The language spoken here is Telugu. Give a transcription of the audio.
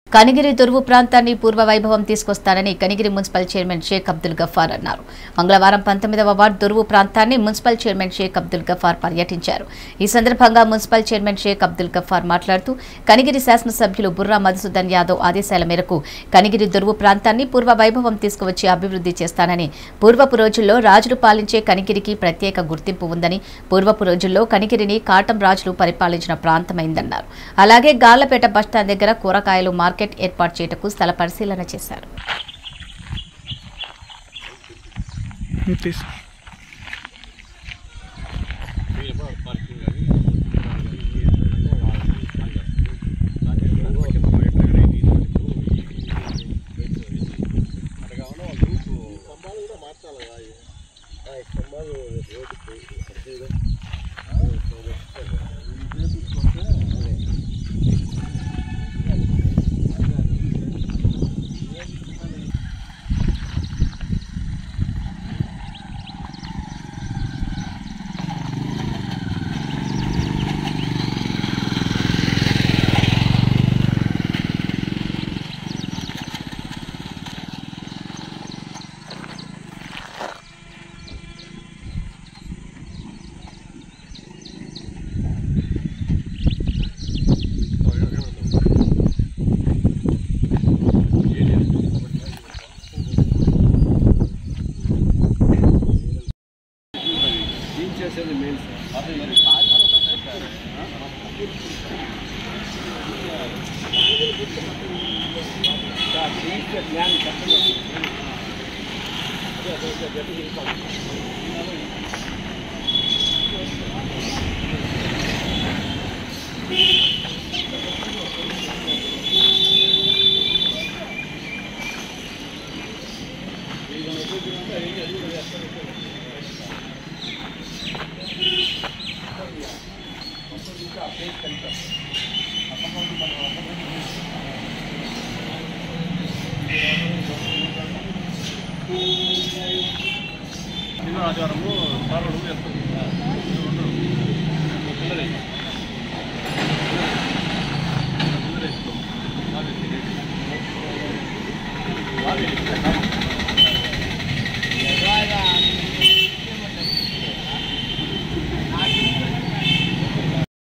కనిగిరి దుర్వు ప్రాంతాన్ని పూర్వ వైభవం తీసుకొస్తానని కనిగిరి మున్సిపల్ చైర్మన్ షేక్ అబ్దుల్ గఫార్ అన్నారు మంగళవారం పంతొమ్మిదవ వార్డు దుర్వు ప్రాంతాన్ని మున్సిపల్ చైర్మన్ షేక్ అబ్దుల్ గఫార్ పర్యటించారు ఈ సందర్భంగా మున్సిపల్ చైర్మన్ షేక్ అబ్దుల్ గఫార్ మాట్లాడుతూ కనిగిరి శాసనసభ్యులు బుర్రా మధుసూదన్ యాదవ్ ఆదేశాల మేరకు కనిగిరి దుర్వు ప్రాంతాన్ని పూర్వ వైభవం తీసుకువచ్చి అభివృద్ధి చేస్తానని పూర్వపు రోజుల్లో రాజులు పాలించే కనిగిరికి ప్రత్యేక గుర్తింపు ఉందని పూర్వపు రోజుల్లో కనిగిరిని కాటం రాజులు పరిపాలించిన ప్రాంతమైందన్నారు అలాగే గాళ్లపేట బస్టాండ్ దగ్గర కూరగాయలు మార్కెట్ ఏర్పాటు చేయటకు స్థల పరిశీలన చేశారు తీసు ఆచారము సార్వడు చేస్తుంది